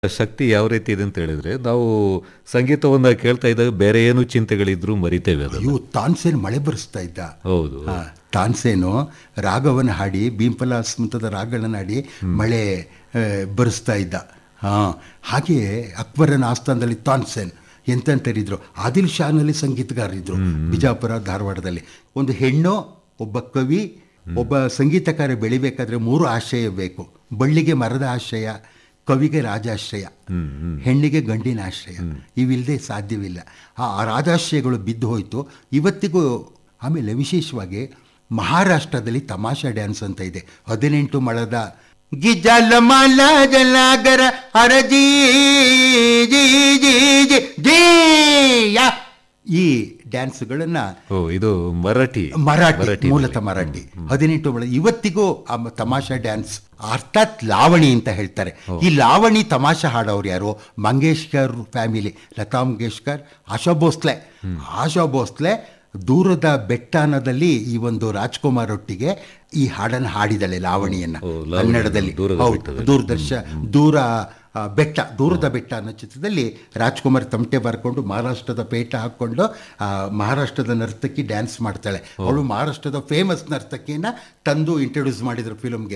ಶಕ್ತಿ ಯಾವ ರೀತಿ ಇದೆ ಅಂತ ಹೇಳಿದ್ರೆ ನಾವು ಸಂಗೀತವನ್ನ ಕೇಳ್ತಾ ಇದ್ದಾಗ ಬೇರೆ ಏನು ಚಿಂತೆಗಳಿದ್ರು ಮರಿತೇವೆ ಅದನ್ನು ಅಯ್ಯೋ ತಾನ್ಸೇನ್ ಮಳೆ ಬರೆಸ್ತಾ ಇದ್ದ ಹೌದು ಆ, ತಾನ್ಸೇನು ರಾಗವನ್ನು ಹಾಡಿ ಭೀಂಪಲ ಸ್ಮೃತದ ರಾಗಗಳನ್ನು ಹಾಡಿ ಮಳೆ ಆ, ಬರೆಸ್ತಾ ಇದ್ದ ಹಾ ಹಾಗೆ ಅಕ್ಬರನ ಆಸ್ಥಾನದಲ್ಲಿ ತಾನ್ಸೇನ್ ಎಂತೆಂತರಿದ್ರು ಆದಿಲ್ ಶಾನಲ್ಲಿ ಸಂಗೀತಗಾರರಿದ್ರು ಬಿಜಾಪುರ ಧಾರವಾಡದಲ್ಲಿ ಒಂದು ಹೆಣ್ಣು ಒಬ್ಬ ಕವಿ ಒಬ್ಬ ಸಂಗೀತಕಾರ ಬೆಳಿಬೇಕಾದ್ರೆ ಮೂರು ಆಶ್ರಯ ಬೇಕು ಬಳ್ಳಿಗೆ ಮರದ ಆಶ್ರಯ ಕವಿಗೆ ರಾಜಾಶ್ರಯ ಹೆಣ್ಣಿಗೆ ಗಂಡಿನ ಆಶ್ರಯ ಇವಿಲ್ಲದೆ ಸಾಧ್ಯವಿಲ್ಲ ಆ ಆ ರಾಜಾಶ್ರಯಗಳು ಬಿದ್ದು ಹೋಯಿತು ಇವತ್ತಿಗೂ ಆಮೇಲೆ ವಿಶೇಷವಾಗಿ ಮಹಾರಾಷ್ಟ್ರದಲ್ಲಿ ತಮಾಷಾ ಡ್ಯಾನ್ಸ್ ಅಂತ ಇದೆ ಹದಿನೆಂಟು ಮಳದ ಗಿಜಲ ಮಲ ಜಲಾಗರ ಹರ ಜೀ ಜೀ ಜೀ ಜೀ ಜೀಯ. ಈ ಡ್ಯಾನ್ಸ್ಗಳನ್ನು ಓ ಇದು ಮರಾಠಿ ಮರಾಠಿ ಮೂಲತಃ ಮರಾಠಿ ಹದಿನೆಂಟು ಮಳ ಇವತ್ತಿಗೂ ಆ ಮ- ತಮಾಷಾ ಡ್ಯಾನ್ಸ್ ಅರ್ಥಾತ್ ಲಾವಣಿ ಅಂತ ಹೇಳ್ತಾರೆ ಈ ಲಾವಣಿ ತಮಾಷಾ ಹಾಡೋರು ಯಾರು ಮಂಗೇಶ್ಕರ್ ಫ್ಯಾಮಿಲಿ ಲತಾ ಮಂಗೇಶ್ಕರ್ ಆಶಾ ಭೋಸ್ಲೆ ಆಶಾ ಭೋಸ್ಲೆ ದೂರದ ಬೆಟ್ಟಾನದಲ್ಲಿ ಈ ಒಂದು ರಾಜ್ಕುಮಾರ್ ಒಟ್ಟಿಗೆ ಈ ಹಾಡನ್ನು ಹಾಡಿದಾಳೆ ಲಾವಣಿಯನ್ನ ಓ, ಲಾವಣಿ, ಕನ್ನಡದಲ್ಲಿ ದೂರದ ಹೌದು ಬೆಟ್ಟದಲ್ಲಿ. ದೂರದರ್ಶ ದೂರ ಆ, ಬೆಟ್ಟ ದೂರದ ಬೆಟ್ಟ ಅನ್ನೋ ಚಿತ್ರದಲ್ಲಿ ರಾಜ್ಕುಮಾರ್ ತಮಟೆ ಬರ್ಕೊಂಡು ಮಹಾರಾಷ್ಟ್ರದ ಪೇಟ ಹಾಕ್ಕೊಂಡು ಆ, ಮಹಾರಾಷ್ಟ್ರದ ನರ್ತಕಿ ಡ್ಯಾನ್ಸ್ ಮಾಡ್ತಾಳೆ ಅವಳು ಮಹಾರಾಷ್ಟ್ರದ ಫೇಮಸ್ ನರ್ತಕಿಯನ್ನ ತಂದು ಇಂಟ್ರೊಡ್ಯೂಸ್ ಮಾಡಿದ್ರು ಫಿಲ್ಮ್ಗೆ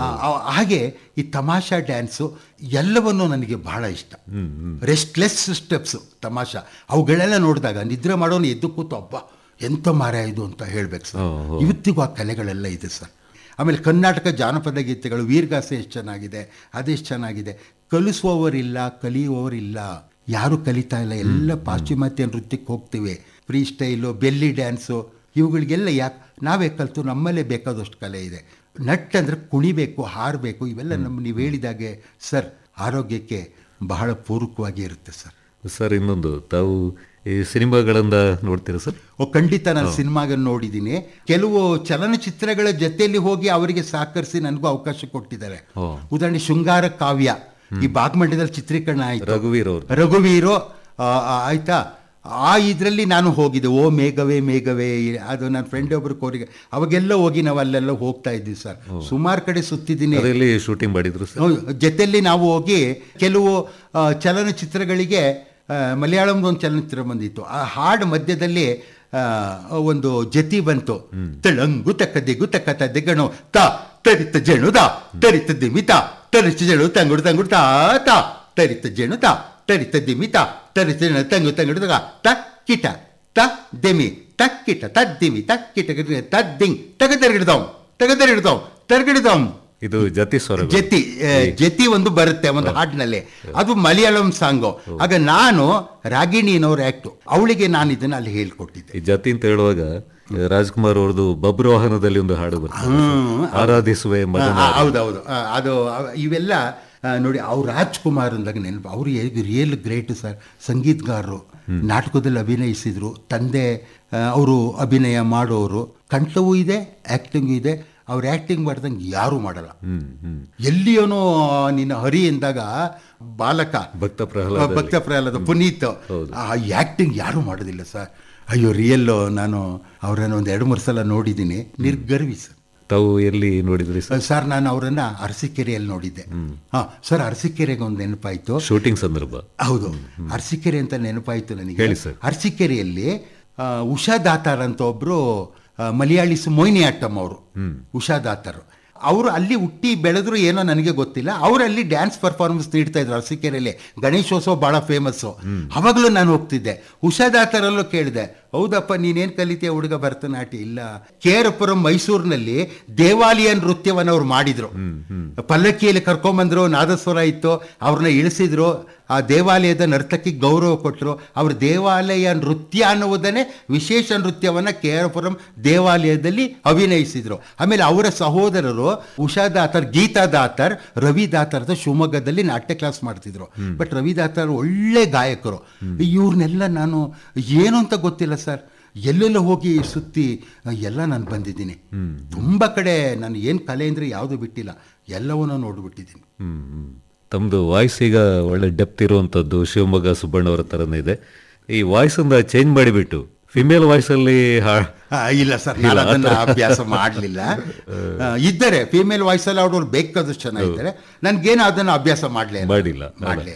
ಹಾಗೆ ಈ ತಮಾಷಾ ಡ್ಯಾನ್ಸು ಎಲ್ಲವನ್ನೂ ನನಗೆ ಬಹಳ ಇಷ್ಟ ರೆಸ್ಟ್ಲೆಸ್ ಸ್ಟೆಪ್ಸು ತಮಾಷಾ ಅವುಗಳೆಲ್ಲ ನೋಡಿದಾಗ ನಿದ್ರೆ ಮಾಡೋನು ಎದ್ದು ಕೂತು ಅಬ್ಬ ಎಂಥ ಮಾರ್ಯ ಇದು ಅಂತ ಹೇಳ್ಬೇಕು ಸರ್ ಇವತ್ತಿಗೂ ಆ ಕಲೆಗಳೆಲ್ಲ ಇದೆ ಸರ್ ಆಮೇಲೆ ಕರ್ನಾಟಕ ಜಾನಪದ ಗೀತೆಗಳು ವೀರಗಾಸೆ ಎಷ್ಟು ಚೆನ್ನಾಗಿದೆ ಅದೆಷ್ಟು ಚೆನ್ನಾಗಿದೆ ಕಲಿಸುವವರಿಲ್ಲ ಕಲಿಯುವವರಿಲ್ಲ ಯಾರು ಕಲಿತಾ ಇಲ್ಲ ಎಲ್ಲ ಪಾಶ್ಚಿಮಾತ್ಯ ನೃತ್ಯಕ್ಕೆ ಹೋಗ್ತೀವಿ ಫ್ರೀ ಸ್ಟೈಲು ಬೆಲ್ಲಿ ಡ್ಯಾನ್ಸು ಇವುಗಳಿಗೆಲ್ಲ ಯಾಕೆ ನಾವೇ ಕಲಿತು ನಮ್ಮಲ್ಲೇ ಬೇಕಾದಷ್ಟು ಕಲೆ ಇದೆ ನಟ್ ಅಂದರೆ ಕುಣಿಬೇಕು ಹಾರಬೇಕು ಇವೆಲ್ಲ ನಮ್ಮ ನೀವು ಹೇಳಿದಾಗೆ ಸರ್ ಆರೋಗ್ಯಕ್ಕೆ ಬಹಳ ಪೂರಕವಾಗಿ ಇರುತ್ತೆ ಸರ್ ಸರ್ ಇನ್ನೊಂದು ತಾವು ಈ ಸಿನಿಮಾಗಳನ್ನ ನೋಡ್ತೀರಾ ಸರ್ ಓ ಖಂಡಿತ ನಾನು ಸಿನಿಮಾಗನ್ನು ನೋಡಿದ್ದೀನಿ ಕೆಲವು ಚಲನಚಿತ್ರಗಳ ಜೊತೆಯಲ್ಲಿ ಹೋಗಿ ಅವರಿಗೆ ಸಹಕರಿಸಿ ನನಗೂ ಅವಕಾಶ ಕೊಟ್ಟಿದ್ದಾರೆ ಓ. ಉದಾಹರಣೆ ಶೃಂಗಾರ ಕಾವ್ಯ ಈ ಬಾಗ್ಮಂಡ್ಯದಲ್ಲಿ ಚಿತ್ರೀಕರಣ ಆಯಿತು ರಘುವೀರ್ ಅವರು ರಘುವೀರು ಆ, ಆ, ಆಯ್ತಾ ಆ ಇದರಲ್ಲಿ ನಾನು ಹೋಗಿದ್ದೆ ಓ ಮೇಘವೇ ಮೇಘವೇ ಅದು ನನ್ನ ಫ್ರೆಂಡ್ ಒಬ್ರು ಕೋರಿಗೆ ಅವಾಗೆಲ್ಲ ಹೋಗಿ ನಾವು ಅಲ್ಲೆಲ್ಲ ಹೋಗ್ತಾ ಇದ್ವಿ ಸರ್ ಸುಮಾರು ಕಡೆ ಸುತ್ತಿದ್ದೀನಿ ಅದರಲ್ಲಿ ಶೂಟಿಂಗ್ ಮಾಡಿದ್ರು ಸರ್ ಹೌದು, ಜೊತೆಯಲ್ಲಿ ನಾವು ಹೋಗಿ ಕೆಲವು ಆ, ಚಲನಚಿತ್ರಗಳಿಗೆ ಆ, ಮಲಯಾಳಂದು ಒಂದು ಚಲನಚಿತ್ರ ಬಂದಿತ್ತು ಆ ಹಾಡು ಮಧ್ಯದಲ್ಲಿ ಆ, ಒಂದು ಜತಿ ಬಂತು ತಳಂಗು ತಕ್ಕ ದಿಗು ತಕ್ಕ ತದ್ದೆಗಣು ತ ತರಿತ ಜೇಣು ದ ತರಿತ ದಿಮಿತ ತರಿತ ಜೇಣು ತಂಗುಡು ತಂಗುಡು ತಾ ತ ತರಿತ ಜೇಣು ತ ತರಿತ ದಿಮಿತ ತರಿತ ಜೇಣು ತಂಗು ತಂಗುಡು ತಗ ತ ಕಿಟ ತ ದೆಮಿ ತಕ್ಕಿಟ ತದ್ದಿಮಿ ತಕ್ಕಿಟ ತದ್ದಿಂಗ್ ತಗದರಿಗಿಡ್ದವ್ ತಗದರಿಗಿಡ್ದವ್ ತರಗಿಡ್ದವ್ ಇದು ಜತಿ ಸ್ವರ ಜತಿ ಆ, ಜತಿ ಒಂದು ಬರುತ್ತೆ ಒಂದು ಹಾಡಿನಲ್ಲಿ ಅದು ಮಲಯಾಳಂ ಸಾಂಗು ಆಗ ನಾನು ರಾಗಿಣಿನವ್ರ ಆಕ್ಟು ಅವಳಿಗೆ ನಾನು ಇದನ್ನ ಅಲ್ಲಿ ಹೇಳ್ಕೊಟ್ಟಿದ್ದೆ ಈ ಜತಿ ಅಂತ ಹೇಳುವಾಗ ರಾಜ್ಕುಮಾರ್ ಅವ್ರದ್ದು ಬಬ್ರುವಾಹನದಲ್ಲಿ ಒಂದು ಹಾಡು ಬರ್ತದೆ ಹ್ಮ್. ಆರಾಧಿಸುವೆ ಮದನ ಆ, ಹೌದೌದು ಆ, ಅದು ಅವ- ಇವೆಲ್ಲ ಆ, ನೋಡಿ ಅವ್ರು ರಾಜ್ಕುಮಾರ್ ಅಂದಾಗ ನೆನಪು ಅವರು ರಿಯಲ್ ಗ್ರೇಟ್ ಸರ್ ಸಂಗೀತಗಾರರು ನಾಟಕದಲ್ಲಿ ಅಭಿನಯಿಸಿದ್ರು ತಂದೆ ಅವರು ಅಭಿನಯ ಮಾಡೋರು ಕಂಠವೂ ಇದೆ ಆ್ಯಕ್ಟಿಂಗು ಇದೆ ಅವ್ರು ಆ್ಯಕ್ಟಿಂಗ್ ಮಾಡ್ದಂಗೆ ಯಾರೂ ಮಾಡಲ್ಲ ಹ್ಮ್ ಹ್ಮ್ ಎಲ್ಲಿಯೋನೋ ನಿನ್ನ ಹರಿ ಎಂದಾಗ ಬಾಲಕ ಭಕ್ತ ಪ್ರಹ್ಲಾದ ಭಕ್ತ ಪ್ರಹ್ಲಾದ ಪುನೀತ್ ಆ ಆ್ಯಕ್ಟಿಂಗ್ ಯಾರೂ ಮಾಡೋದಿಲ್ಲ ಸರ್ ಅಯ್ಯೋ ರಿಯಲ್ಲು ನಾನು ಅವರನ್ನು ಒಂದು ಎರಡು ಮೂರು ಸಲ ನೋಡಿದ್ದೀನಿ ನಿರ್ಗರ್ವಿ ಸರ್ ತಾವು ಎಲ್ಲಿ ನೋಡಿದ್ರಿ ಸರ್ ಸರ್ ನಾನು ಅವರನ್ನ ಅರಸೀಕೆರೆಯಲ್ಲಿ ನೋಡಿದ್ದೆ ಹಾಂ ಸರ್ ಅರಸೀಕೆರೆಗೆ ಒಂದು ನೆನಪಾಯಿತು ಶೂಟಿಂಗ್ ಸಂದರ್ಭ ಹೌದು ಅರಸೀಕೆರೆ ಅಂತ ನೆನಪಾಯಿತು ನನಗೆ ಹೇಳಿ ಸರ್. ಅರಸೀಕೆರೆಯಲ್ಲಿ ಆ, ಉಷಾ ದಾತಾರ್ ಅಂತ ಒಬ್ಬರು ಮಲಯಾಳಿಸ್ ಮೊಯ್ನಿಯಾಟ್ಟಂ ಅವರು ಉಷಾ ದಾತಾರ್ ಅವರು ಅಲ್ಲಿ ಹುಟ್ಟಿ ಬೆಳೆದ್ರು ಏನೋ ನನಗೆ ಗೊತ್ತಿಲ್ಲ ಅವರಲ್ಲಿ ಡ್ಯಾನ್ಸ್ ಪರ್ಫಾರ್ಮೆನ್ಸ್ ನೀಡ್ತಾ ಇದ್ರು ಅರಸೀಕೆರೆಯಲ್ಲಿ ಗಣೇಶೋತ್ಸವ ಭಾಳ ಫೇಮಸ್ಸು ಅವಾಗಲೂ ನಾನು ಹೋಗ್ತಿದ್ದೆ ಉಷಾ ದಾತಾರಲ್ಲೂ ಕೇಳಿದೆ ಹೌದಪ್ಪ ನೀನೇನು ಕಲಿತೀಯ ಹುಡುಗ ಭರತನಾಟ್ಯ ಇಲ್ಲ ಕೇರಪುರಂ ಮೈಸೂರಿನಲ್ಲಿ ದೇವಾಲಯ ನೃತ್ಯವನ್ನು ಅವ್ರು ಮಾಡಿದ್ರು ಪಲ್ಲಕ್ಕಿಯಲ್ಲಿ ಕರ್ಕೊಂಬಂದ್ರು ನಾದಸ್ವರ ಇತ್ತು ಅವ್ರನ್ನ ಇಳಿಸಿದ್ರು ಆ ದೇವಾಲಯದ ನರ್ತಕಿ ಗೌರವ ಕೊಟ್ಟರು ಅವ್ರ ದೇವಾಲಯ ನೃತ್ಯ ಅನ್ನುವುದನ್ನೇ ವಿಶೇಷ ನೃತ್ಯವನ್ನು ಕೇರಪುರಂ ದೇವಾಲಯದಲ್ಲಿ ಅಭಿನಯಿಸಿದ್ರು ಆಮೇಲೆ ಅವರ ಸಹೋದರರು ಉಷಾ ದಾತರ್ ಗೀತಾ ದಾತರ್ ರವಿ ದಾತರ್ದ ಶಿವಮೊಗ್ಗದಲ್ಲಿ ನಾಟ್ಯ ಕ್ಲಾಸ್ ಮಾಡ್ತಿದ್ರು ಬಟ್ ರವಿ ದಾತರ್ ಒಳ್ಳೆ ಗಾಯಕರು ಇವ್ರನ್ನೆಲ್ಲ ನಾನು ಏನು ಅಂತ ಗೊತ್ತಿಲ್ಲ ಸರ್ ಎಲ್ಲೆಲ್ಲ ಹೋಗಿ ಸುತ್ತಿ ಎಲ್ಲ ನಾನು ಬಂದಿದ್ದೀನಿ ತುಂಬ ಕಡೆ ನಾನು ಏನು ಕಲೆ ಅಂದರೆ ಯಾವುದು ಬಿಟ್ಟಿಲ್ಲ ಎಲ್ಲವನ್ನೂ ನೋಡ್ಬಿಟ್ಟಿದ್ದೀನಿ ಹ್ಮ್ ಹ್ಮ್. ತಮ್ದು ವಾಯ್ಸ್ ಈಗ ಒಳ್ಳೆ ಡೆಪ್ತ್ ಇರುವಂತದ್ದು ಶಿವಮೊಗ್ಗ ಸುಬ್ಬಣ್ಣ ಅವರ ತರನೇ ಇದೆ ಈ ವಾಯ್ಸ್ ಅನ್ನ ಚೇಂಜ್ ಮಾಡಿಬಿಟ್ಟು ಫಿಮೇಲ್ ವಾಯ್ಸ್ ಅಲ್ಲಿ ಹಾ- ಆ, ಇಲ್ಲ ಸರ್ ನಾನು ಅದನ್ನ ಅಭ್ಯಾಸ ಮಾಡಲಿಲ್ಲ ಇದ್ದಾರೆ ಫಿಮೇಲ್ ವಾಯ್ಸಲ್ಲಿ ಅವ್ರು ಬೇಕಾದಷ್ಟು ಚೆನ್ನಾಗಿದ್ದಾರೆ ನನ್ಗೇನು ಅದನ್ನು ಅಭ್ಯಾಸ ಮಾಡಲೇ ಮಾಡಿಲ್ಲ ಮಾಡಲೇ